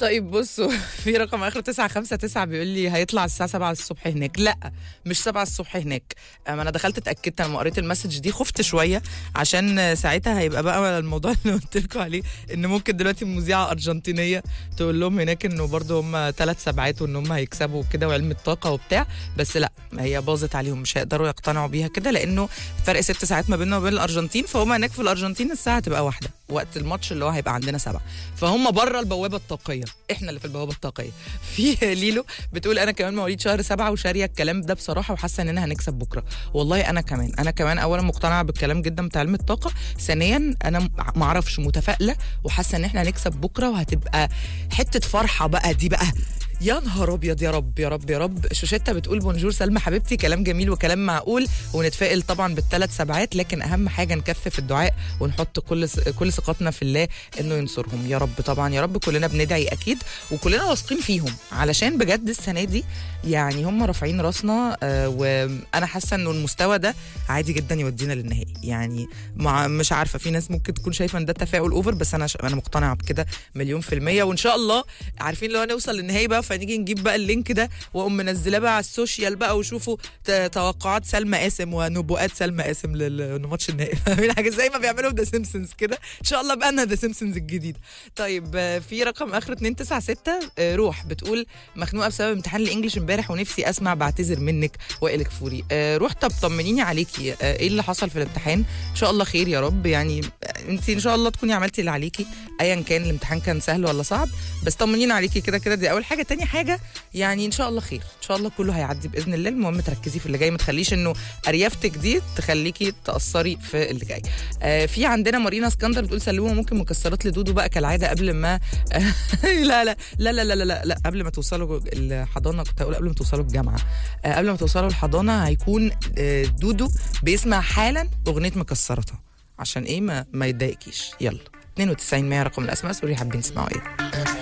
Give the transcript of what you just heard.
طيب بصوا في رقم اخر 959 بيقول لي هيطلع الساعه 7 الصبح هناك لا مش 7 الصبح هناك اما انا دخلت اتاكدت انا لما قريت المسج دي خفت شويه عشان ساعتها هيبقى بقى الموضوع اللي قلت لكم عليه ان ممكن دلوقتي مذيعه ارجنتينيه تقول لهم هناك انه برضه هم ثلاث سبعات وان هم هيكسبوا كده وعلم الطاقه وبتاع بس لا هي باظت عليهم مش هيقدروا يقتنعوا بيها كده لانه فرق ست ساعات ما بيننا وبين الارجنتين فهم هناك في الارجنتين الساعه هتبقى واحده وقت الماتش اللي هو هيبقى عندنا سبعة فهم بره البوابه الطاقيه احنا اللي في البوابه الطاقيه في ليلو بتقول انا كمان مواليد شهر سبعة وشاريه الكلام ده بصراحه وحاسه اننا هنكسب بكره والله انا كمان انا كمان اولا مقتنعه بالكلام جدا بتاع علم الطاقه ثانيا انا ما اعرفش متفائله وحاسه ان احنا هنكسب بكره وهتبقى حته فرحه بقى دي بقى يا نهار ابيض يا رب يا رب يا رب شوشتة بتقول بونجور سلمى حبيبتي كلام جميل وكلام معقول ونتفائل طبعا بالثلاث سبعات لكن اهم حاجه نكثف الدعاء ونحط كل كل ثقتنا في الله انه ينصرهم يا رب طبعا يا رب كلنا بندعي اكيد وكلنا واثقين فيهم علشان بجد السنه دي يعني هم رافعين راسنا آه وانا حاسه انه المستوى ده عادي جدا يودينا للنهائي يعني مع مش عارفه في ناس ممكن تكون شايفه ان ده تفاؤل اوفر بس انا انا مقتنعه بكده مليون في الميه وان شاء الله عارفين لو هنوصل للنهائي بقى فنيجي نجيب بقى اللينك ده واقوم منزلاه بقى على السوشيال بقى وشوفوا توقعات سلمى قاسم ونبوءات سلمى قاسم لماتش النهائي فاهمين حاجه زي ما بيعملوا في ذا سيمبسونز كده ان شاء الله بقى لنا ذا سيمبسونز الجديد طيب في رقم اخر 296 روح بتقول مخنوقه بسبب امتحان الانجليش امبارح ونفسي اسمع بعتذر منك وائل كفوري روح طب طمنيني عليكي ايه اللي حصل في الامتحان ان شاء الله خير يا رب يعني انت ان شاء الله تكوني عملتي اللي عليكي ايا كان الامتحان كان سهل ولا صعب بس طمنينا عليكي كده كده دي اول حاجه تاني حاجه يعني ان شاء الله خير ان شاء الله كله هيعدي باذن الله المهم تركزي في اللي جاي ما تخليش انه اريافتك دي تخليكي تاثري في اللي جاي آه في عندنا مارينا اسكندر بتقول سلومه ممكن مكسرات لدودو بقى كالعاده قبل ما لا, لا لا لا لا لا لا لا قبل ما توصلوا الحضانه كنت هقول قبل ما توصلوا الجامعه آه قبل ما توصلوا الحضانه هيكون آه دودو بيسمع حالا اغنيه مكسراتها عشان ايه ما, ما يتضايقكيش يلا 92 100 رقم الاسماس وري حابين تسمعوا ايه